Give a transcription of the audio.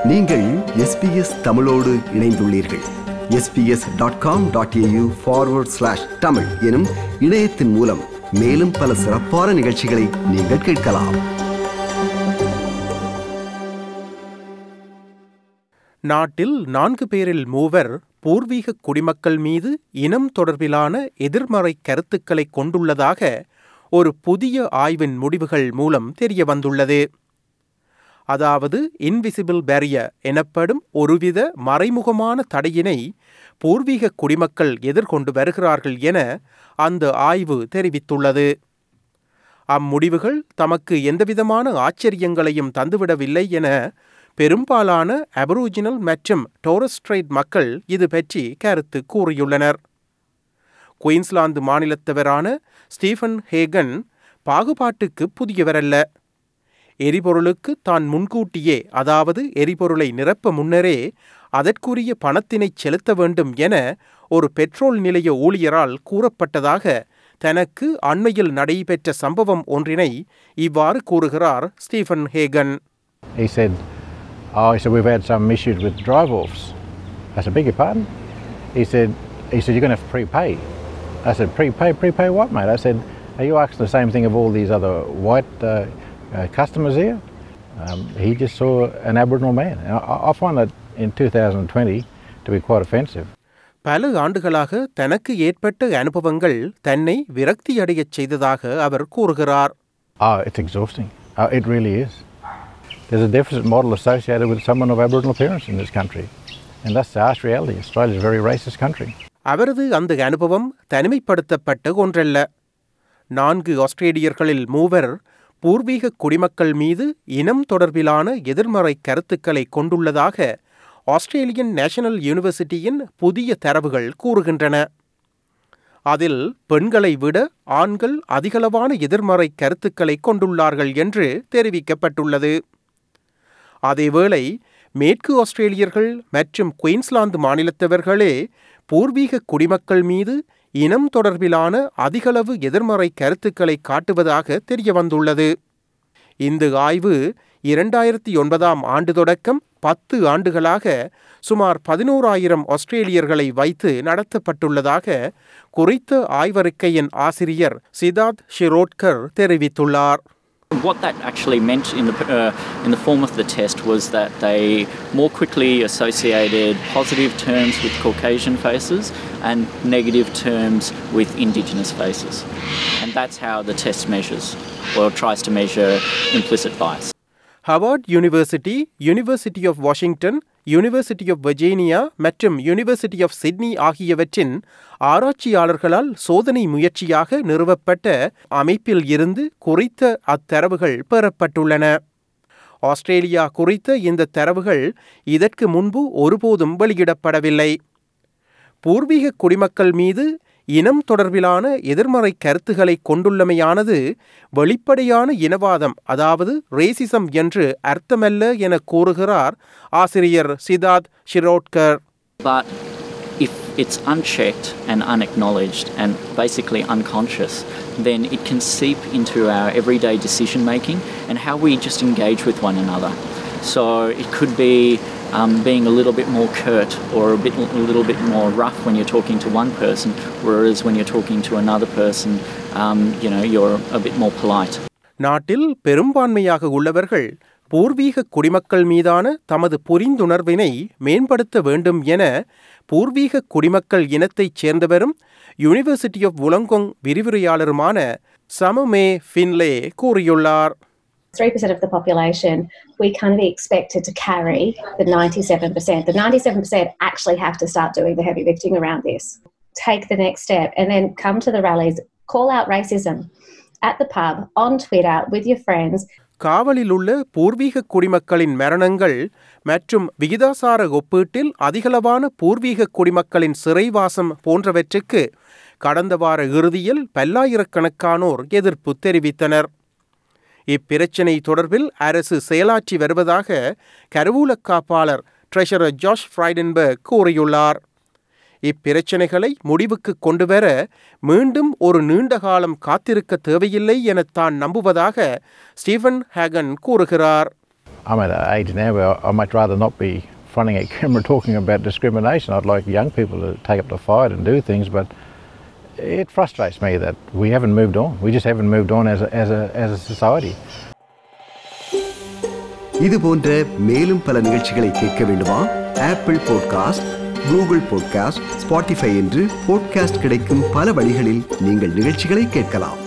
நீங்கள் எஸ்பிஎஸ் தமிழோடு இணைந்துள்ளீர்கள் SBS dot com dot AU forward slash Tamil எனும் இணையத்தின் மூலம் மேலும் பல சிறப்பான நிகழ்ச்சிகளை நீங்கள் கேட்கலாம் நாட்டில் நான்கு பேரில் மூவர் பூர்வீக குடிமக்கள் மீது இனம் தொடர்பிலான எதிர்மறை கருத்துக்களை கொண்டுள்ளதாக ஒரு புதிய ஆய்வின் முடிவுகள் மூலம் தெரிய வந்துள்ளது அதாவது இன்விசிபிள் பேரியர் எனப்படும் ஒருவித மறைமுகமான தடையினை பூர்வீக குடிமக்கள் எதிர்கொண்டு வருகிறார்கள் என அந்த ஆய்வு தெரிவித்துள்ளது அம்முடிவுகள் தமக்கு எந்தவிதமான ஆச்சரியங்களையும் தந்துவிடவில்லை என பெரும்பாலான அபரூஜினல் மற்றும் டோரஸ்ட்ரைட் மக்கள் இது பற்றி கருத்து கூறியுள்ளனர் குயின்ஸ்லாந்து மாநிலத்தவரான ஸ்டீஃபன் ஹேகன் பாகுபாட்டுக்கு புதியவரல்ல எரிபொருளுக்கு தான் முன்கூட்டியே அதாவது எரிபொருளை நிரப்ப முன்னரே அதற்குரிய பணத்தினை செலுத்த வேண்டும் என ஒரு பெட்ரோல் நிலைய ஊழியரால் கூறப்பட்டதாக தனக்கு அண்மையில் நடைபெற்ற சம்பவம் ஒன்றினை இவ்வாறு கூறுகிறார் Stephen Hagan He said, Oh, he said, we've had some issues with drive offs. I said, Beg your pardon? He said, he said, You're going to have to prepay. I said, Prepay? Prepay what, mate? I said, Are you asking the same thing of all these other white uh, uh, customers here? Um, he just saw an Aboriginal man. And I, I find that in 2020 to be quite offensive. பல ஆண்டுகளாக தனக்கு ஏற்பட்ட அனுபவங்கள் தன்னை விரக்தியடையச் செய்ததாக அவர் கூறுகிறார் Oh, it's exhausting. Oh, it really is. There's a deficit model associated with someone of Aboriginal parents in this country. And that's the harsh reality. Australia's a very racist country. அவரது அந்த அனுபவம் தனிமைப்படுத்தப்பட்ட ஒன்றல்ல நான்கு ஆஸ்திரேலியர்களில் மூவர் பூர்வீக குடிமக்கள் மீது இனம் தொடர்பிலான எதிர்மறை கருத்துக்களை கொண்டுள்ளதாக ஆஸ்திரேலியன் நேஷனல் யூனிவர்சிட்டியின் புதிய தரவுகள் கூறுகின்றன அதில் பெண்களை விட ஆண்கள் அதிகளவான எதிர்மறை கருத்துக்களை கொண்டுள்ளார்கள் என்று தெரிவிக்கப்பட்டுள்ளது அதேவேளை மேற்கு ஆஸ்திரேலியர்கள் மற்றும் குயின்ஸ்லாந்து மாநிலத்தவர்களே பூர்வீக குடிமக்கள் மீது இனம் தொடர்பிலான அதிகளவு எதிர்மறை கருத்துக்களை காட்டுவதாக தெரியவந்துள்ளது இந்த ஆய்வு இரண்டாயிரத்தி ஒன்பதாம் ஆண்டு தொடக்கம் பத்து ஆண்டுகளாக சுமார் பதினோராயிரம் ஆஸ்திரேலியர்களை வைத்து நடத்தப்பட்டுள்ளதாக குறித்த ஆய்வறிக்கையின் ஆசிரியர் சிதார்த் ஷிரோட்கர் தெரிவித்துள்ளார் What that actually meant in the, uh, in the form of the test was that they more quickly associated positive terms with Caucasian faces and negative terms with Indigenous faces. And that's how the test measures or tries to measure implicit bias. Harvard university university of Washington university of Virginia மற்றும் university of Sydney ஆகியவற்றின் ஆராய்ச்சியாளர்களால் சோதனை முயற்சியாக நிறுவப்பட்ட அமைப்பில் இருந்து குறித்த அத்தரவுகள் பெறப்பட்டுள்ளன Australia குறித்த இந்த தரவுகள் இதற்கு முன்பு ஒருபோதும் வெளியிடப்படவில்லை பூர்வீக குடிமக்கள் மீது இனம் தொடர்பிலான எதிர்மறை கருத்துக்களை கொண்டுள்ளமையானது வெளிப்படையான இனவாதம் அதாவது ரேசிசம் என்று அர்த்தமல்ல என கூறுகிறார் ஆசிரியர் சிதார்த் ஷிரோட்கர் But if it's unchecked and unacknowledged and basically unconscious, then it can seep into our everyday decision making and how we just engage with one another. So it could be um, being a little bit more curt or a, bit, a little bit more rough when you're talking to one person, whereas when you're talking to another person, um, you know, you're a bit more polite. நாட்டில் பெரும்பான்மையாக உள்ளவர்கள் பூர்வீக குடிமக்கள் மீதான தமது புரிந்துணர்வினை மேம்படுத்த வேண்டும் என பூர்வீக குடிமக்கள் இனத்தைச் சேர்ந்தவரும் யூனிவர்சிட்டி ஆஃப் உலங்கொங் விரிவுரையாளருமான சமமே ஃபின்லே கூறியுள்ளார் 3% of the population, we can't be expected to carry the 97%. The 97% actually have to start doing the heavy lifting around this. Take the next step and then come to the rallies, call out racism at the pub, on Twitter, with your friends. காவலில் உள்ள பூர்வீக குடிமக்களின் மரணங்கள் மற்றும் விகிதாசார ஒப்பீட்டில் அதிகளவான பூர்வீக குடிமக்களின் சிறைவாசம் போன்றவற்றுக்கு கடந்த வார இறுதியில் பல்லாயிரக்கணக்கானோர் எதிர்ப்பு தெரிவித்தனர் இப்பிரச்சினை தொடர்பில் அரசு செயலாற்றி வருவதாக கருவூல காப்பாளர் ட்ரெஷரர் ஜாஷ் ஃப்ரைடன்பர்க் கூறியுள்ளார் இப்பிரச்சனைகளை முடிவுக்கு கொண்டுவர மீண்டும் ஒரு நீண்ட காலம் காத்திருக்க தேவையில்லை என தான் நம்புவதாக ஸ்டீவன் ஹேகன் கூறுகிறார் I'm at an age now where I might rather not be fronting a camera talking about discrimination. I'd like young people to take up the fight and do things, but it frustrates me that we haven't moved on. We just haven't moved on as a, as a, as a society. இது போன்ற மேலும் பல நிகழ்ச்சிகளை கேட்க வேண்டுமா Apple podcast Google podcast Spotify என்று podcast கிடைக்கும் பல வழிகளில் நீங்கள் நிகழ்ச்சிகளை கேட்கலாம்